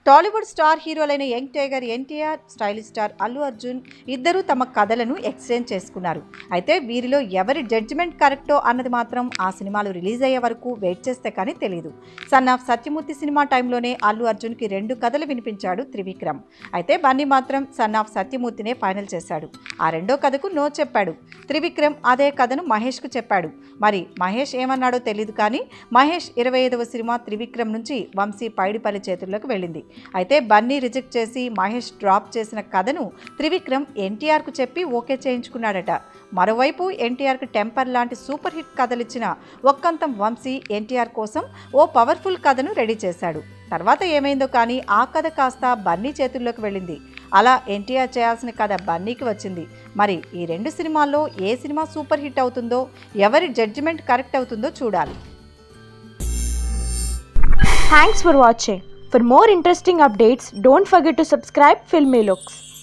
Tollywood star హీరోలైన young tiger NTR stylish star Allu Arjun ఇద్దరూ తమ కథలను ఎక్స్చేంజ్ చేసుకున్నారు అయితే వీరిలో ఎవరి జడ్జిమెంట్ కరెక్టో అన్నది మాత్రం ఆ సినిమాలు రిలీజ్ అయ్యే వరకు వెయిట్ చేస్తే కానీ తెలియదు సన్ ఆఫ్ సత్యమూర్తి సినిమా టైంలోనే అల్లు అర్జున్కి రెండు కథలు వినిపించాడు త్రివిక్రమ్ అయితే బన్నీ మాత్రం సన్ ఆఫ్ సత్యమూర్తినే ఫైనల్ చేశాడు ఆ రెండో కథకు నో చెప్పాడు త్రివిక్రమ్ అదే కథను మహేష్కు చెప్పాడు మరి మహేష్ ఏమన్నాడో తెలియదు కానీ మహేష్ ఇరవై ఐదవ సినిమా త్రివిక్రమ్ నుంచి వంశీ పైడిపల్లి చేతుల్లోకి వెళ్ళింది అయితే బన్నీ రిజెక్ట్ చేసి మహేష్ డ్రాప్ చేసిన కథను త్రివిక్రమ్ ఎన్టీఆర్కు చెప్పి ఓకే చేయించుకున్నాడట మరోవైపు ఎన్టీఆర్కు టెంపర్ లాంటి సూపర్ హిట్ కథలిచ్చిన ఒక్కంతం వంశీ ఎన్టీఆర్ కోసం ఓ పవర్ఫుల్ కథను రెడీ చేశాడు తర్వాత ఏమైందో కానీ ఆ కథ కాస్త బన్నీ చేతుల్లోకి వెళ్ళింది అలా ఎన్టీఆర్ చేయాల్సిన కథ బన్నీకి వచ్చింది మరి ఈ రెండు సినిమాల్లో ఏ సినిమా సూపర్ హిట్ అవుతుందో ఎవరి జడ్జిమెంట్ కరెక్ట్ అవుతుందో చూడాలి Thanks for watching. For more interesting updates, don't forget to subscribe Filmy Looks.